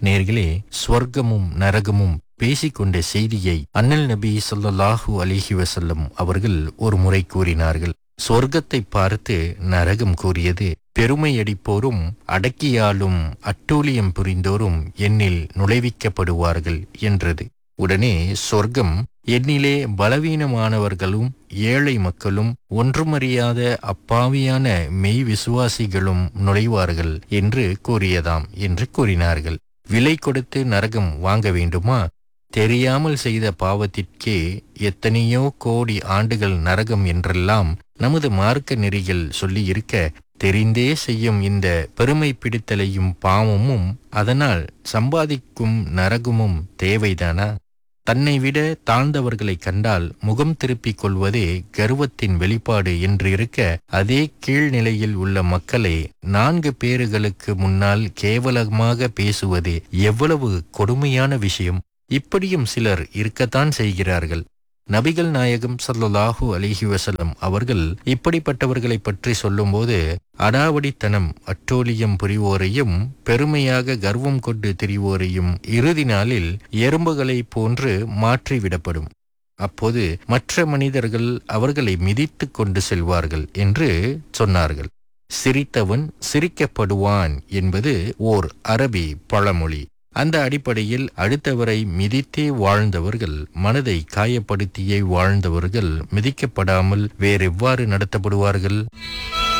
நேர்களே ஸ்வர்க்கமும் நரகமும் பேசிக்கொண்ட செய்தியை அண்ணல் நபி ஸல்லல்லாஹு அலைஹி வஸல்லம் அவர்கள் ஒரு முறை கூறினார்கள் சொர்க்கத்தை பார்த்து நரகம் கூறியது பெருமையடிப்போரும் அடக்கியாலும் அட்டூழியம் புரிந்தோரும் என்னில் நுழைவிக்கப்படுவார்கள் என்றது உடனே சொர்க்கம் என்னிலே பலவீனமானவர்களும் ஏழை மக்களும் ஒன்றுமறியாத அப்பாவியான மெய் விசுவாசிகளும் நுழைவார்கள் என்று கூறியதாம் என்று கூறினார்கள் விலை கொடுத்து நரகம் வாங்க வேண்டுமா தெரியாமல் செய்த பாவத்திற்கே எத்தனையோ கோடி ஆண்டுகள் நரகம் என்றெல்லாம் நமது மார்க்க நெறிகள் சொல்லியிருக்க தெரிந்தே செய்யும் இந்த பெருமை பிடித்தலையும் பாவமும் அதனால் சம்பாதிக்கும் நரகமும் தேவைதானா தன்னை விட தாழ்ந்தவர்களை கண்டால் முகம் திருப்பிக் கொள்வதே கர்வத்தின் வெளிப்பாடு என்று இருக்க அதே கீழ்நிலையில் உள்ள மக்களை நான்கு பேறுகளுக்கு முன்னால் கேவலமாக பேசுவது எவ்வளவு கொடுமையான விஷயம் இப்படியும் சிலர் இருக்கத்தான் செய்கிறார்கள் நபிகள் நாயகம் ஸல்லல்லாஹு அலைஹி வஸல்லம் அவர்கள் இப்படிப்பட்டவர்களை பற்றி சொல்லும்போது அடாவடித்தனம் அட்டோலியம் புரிவோரையும் பெருமையாக கர்வம் கொண்டு திரிவோரையும் இறுதி நாளில் எறும்புகளைப் போன்று மாற்றிவிடப்படும் அப்போது மற்ற மனிதர்கள் அவர்களை மிதித்துக் கொண்டு செல்வார்கள் என்று சொன்னார்கள் சிரித்தவன் சிரிக்கப்படுவான் என்பது ஓர் அரபி பழமொழி அந்த அடிப்படையில் அடுத்தவரை மிதித்தே வாழ்ந்தவர்கள் மனதை காயப்படுத்தியே வாழ்ந்தவர்கள் மிதிக்கப்படாமல் வேறெவ்வாறு நடத்தப்படுவார்கள்